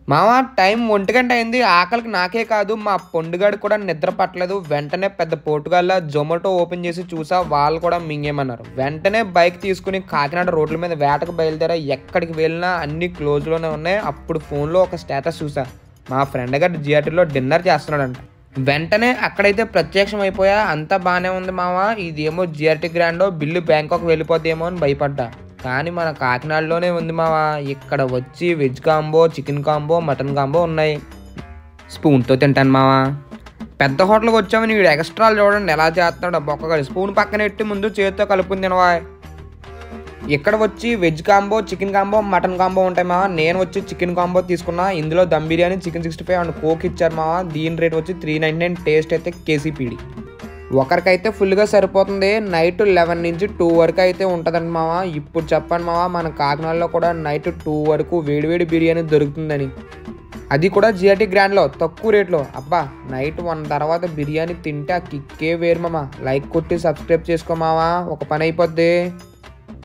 మామ టైం ఒంటి గంట అయింది ఆకలికి నాకే కాదు మా పొండుగాడు కూడా నిద్ర పట్టలేదు వెంటనే పెద్ద పోటుగాళ్ళ జొమాటో ఓపెన్ చేసి చూసా వాళ్ళు కూడా మింగేమన్నారు వెంటనే బైక్ తీసుకుని కాకినాడ రోడ్ల మీద వేటకు బయలుదేరా ఎక్కడికి వెళ్ళినా అన్ని క్లోజ్లోనే ఉన్నాయి అప్పుడు ఫోన్లో ఒక స్టేటస్ చూసా మా ఫ్రెండ్ గారు జిఆర్టీలో డిన్నర్ చేస్తున్నాడంట వెంటనే అక్కడైతే ప్రత్యక్షం అయిపోయా అంతా బాగానే ఉంది మామ ఇదేమో జిఆర్టీ గ్రాండో బిల్లు బ్యాంకాక్ వెళ్ళిపోతేమో అని భయపడ్డా కానీ మన కాకినాడలోనే ఉంది మావా ఇక్కడ వచ్చి veg combo chicken combo mutton combo ఉన్నాయి స్పూన్తో తింటాను మావా పెద్ద హోటల్కి వచ్చామని వీడు ఎక్స్ట్రాలు చూడండి ఎలా చేస్తున్నాడు బొక్కగా స్పూన్ పక్కన ఎట్టి ముందు చేతితో కలుపుకుని తినవా ఇక్కడ వచ్చి veg combo chicken combo mutton combo ఉంటాయి మావా నేను వచ్చి చికెన్ కాంబో తీసుకున్నా ఇందులో dum biryani chicken sixty five and coke ఇచ్చారు మావా దీని రేట్ వచ్చి త్రీ నైన్ నైన్ టేస్ట్ అయితే కేసీపీడి ఒకరికైతే ఫుల్గా సరిపోతుంది నైట్ లెవెన్ నుంచి టూ వరకు అయితే ఉంటుందండి మామ ఇప్పుడు చెప్పండి మామ మన కాకినాడలో కూడా నైట్ టూ వరకు వేడివేడి బిర్యానీ దొరుకుతుందని అది కూడా జిఆర్టీ గ్రాండ్లో తక్కువ రేట్లో అబ్బా నైట్ వన్ తర్వాత బిర్యానీ తింటే ఆ కిక్కే వేరు మామ లైక్ కొట్టి సబ్స్క్రైబ్ చేసుకో మావా ఒక పని అయిపోద్ది